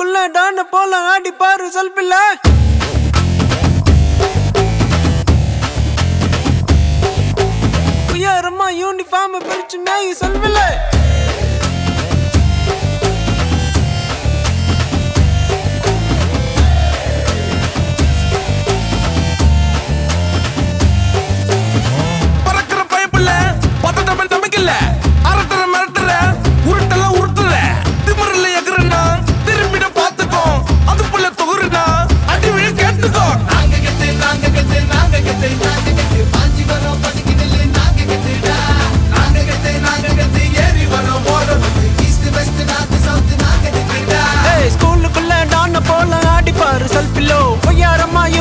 ஸ்கூலுக்குள்ள டான போல ஆடி பாரு சொல்பில்ல உயரமா யூனிஃபார்ம் பிரிச்சு மேய் சொல்பில்ல பறக்கிற பயப்புல பதட்டமே தமைக்கல அரட்டுற மிரட்டுற உருட்டெல்லாம் உருட்டுற திமிரில் எகுறனா திரும்பிட பார்த்துக்கோ அதுக்குள்ள தொகுறுனா அடி விழ கேட்டுக்கோ நாங்க கெத்து நாங்க கெத்து நாங்க கெத்து நாங்க கெத்து பாஞ்சி வரோம் பதுக்கினில்ல நாங்க கெத்துடா நாங்க கெத்து நாங்க கெத்து ஏறி வரோம் ஓட வந்து ஈஸ்ட் வெஸ்ட் நார்த் சவுத் நாங்க கெத்துடா ஏய் ஸ்கூலுக்குள்ள டான போல ஆடி பாரு சொல்பில்லோ உயரமா